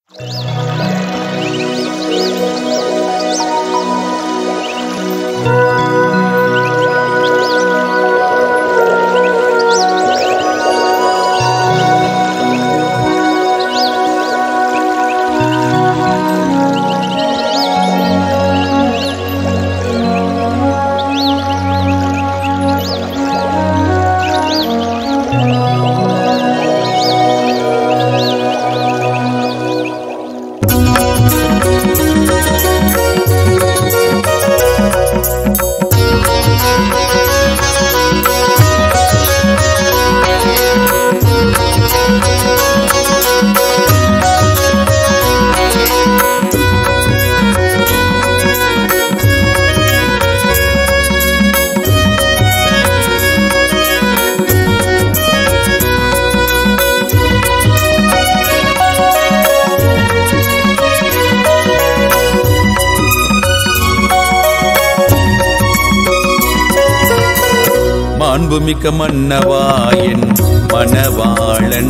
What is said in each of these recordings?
மாண்புமிக்க மன்னவா என் மணவாளன்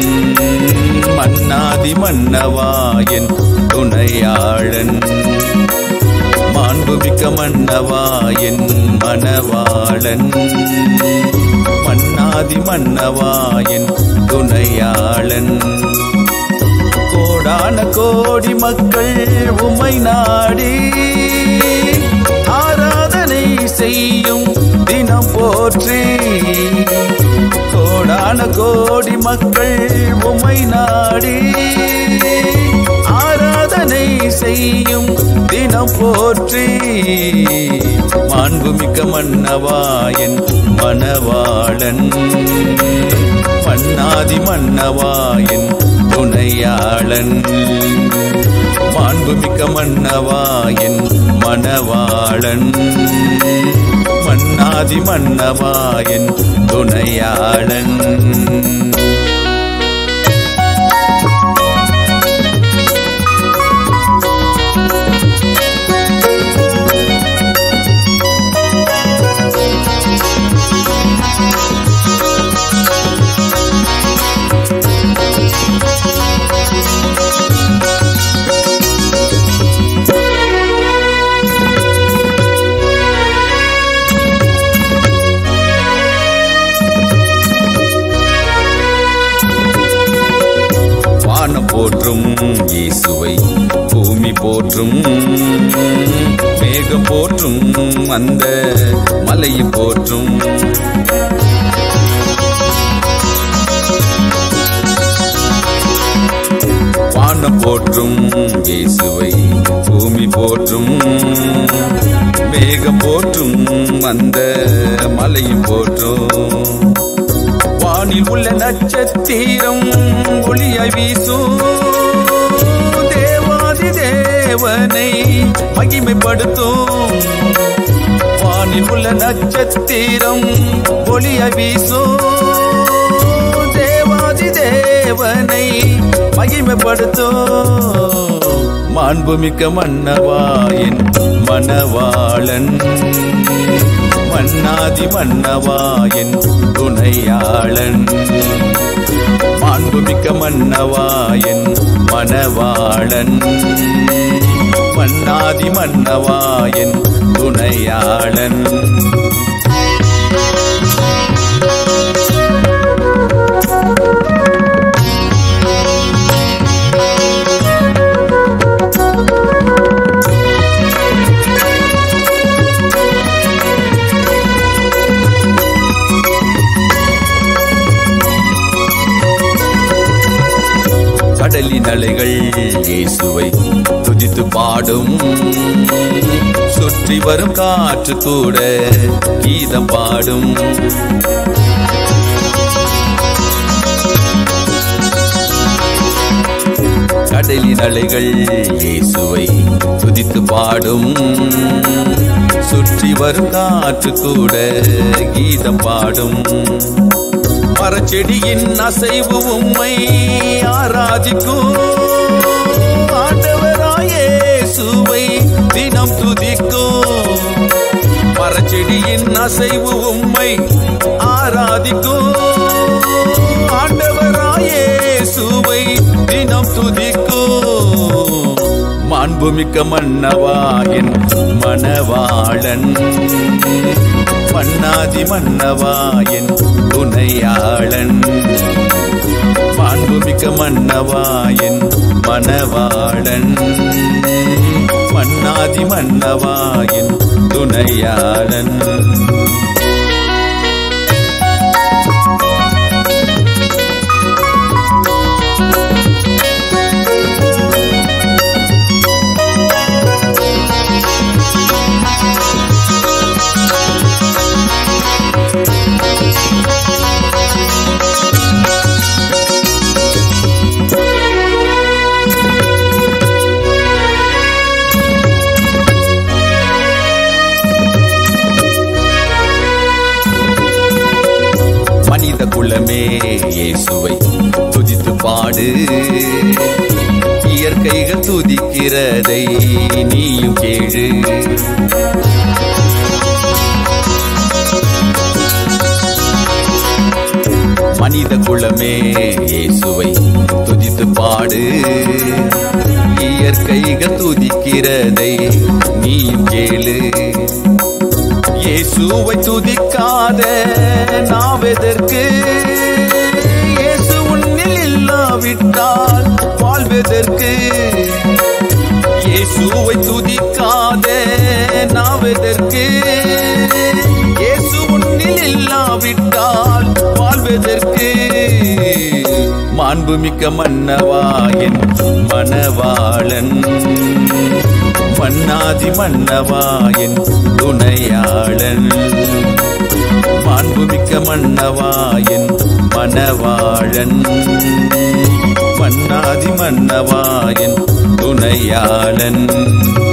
மன்னாதி மன்னவா என் துணையாளன் மாண்புமிக்க மன்னவா என் மணவாளன் மன்னாதி மன்னவா என் துணையாளன் கோடான கோடி மக்கள் உமை நாடி ஆராதனை செய்யும் தினம் போற்றி கோடான கோடி மக்கள் உமை நாடி ஆராதனை செய்யும் தினம் போற்றி மாண்புமிக்க மன்னவா என் மணவாளன் மன்னாதி மன்னவா என் துணையாளன் மாண்புமிக்க மன்னவா என் மணவாளன் மன்னாதி மன்னவா என் துணையாளன் வானம் போற்றும் இயேசுவை பூமி போற்றும் மேகம் போற்றும் அந்த மலையும் போற்றும் வானம் போற்றும் இயேசுவை பூமி போற்றும் மேகம் போற்றும் அந்த மலையும் போற்றும் வானில் உள்ள நட்சத்திரம் ஒளியாய் வீசும் தேவாதி தேவனை மகிமைப்படுத்தும் வானில் உள்ள நட்சத்திரம் ஒளியாய் வீசும் தேவாதி தேவனை மகிமைப்படுத்தும் மாண்புமிக்க மன்னவா என் மணவாளன் மன்னாதி மன்னவா என் துணையாளன் மாண்புமிக்க மன்னவா என் மணவாளன் மன்னாதி மன்னவா என் துணையாளன் கடலின் அலைகள் இயேசுவை துதித்து பாடும் சுற்றி வரும் காற்று கூட கீதம் பாடும் கடலின் அலைகள் இயேசுவை துதித்து பாடும் சுற்றி வரும் காற்று கூட கீதம் பாடும் மரச்செடியின் அசைவு உம்மை ஆராதிக்கும் ஆண்டவராயே சுவை தினம் துதிக்கும் மரச்செடியின் அசைவு உம்மை ஆராதிக்கும் ஆண்டவராயே சுவை தினம் துதிக்கும் துதிக்கும் மாண்புமிக்க மன்னவா என் மணவாளன் மன்னாதி மன்னவா என் துணையாளன் மாண்புமிக்க மன்னவா என் மணவாளன் மன்னாதி மன்னவா என் துணையாளன் மனித குலமே இயேசுவை துதித்து பாடு இயற்கைகள் துதிக்கிறதை நீயும் கேளு மனித குலமே இயேசுவை துதித்து பாடு இயற்கைகள் துதிக்கிறதை நீயும் கேளு இயேசுவை துதிக்காத நாவெதற்கு இயேசு உன்னில் இல்லாவிட்டால் வாழ்வதற்கு இயேசுவை துதிக்காத நாவெதற்கு இயேசு உன்னில் இல்லாவிட்டால் வாழ்வதற்கு மாண்புமிக்க மன்னவா என் மணவாளன் மன்னாதி மன்னவா என் துணையாளன் மாண்புமிக்க மன்னவா என் மணவாளன் மன்னாதி மன்னவா என் துணையாளன்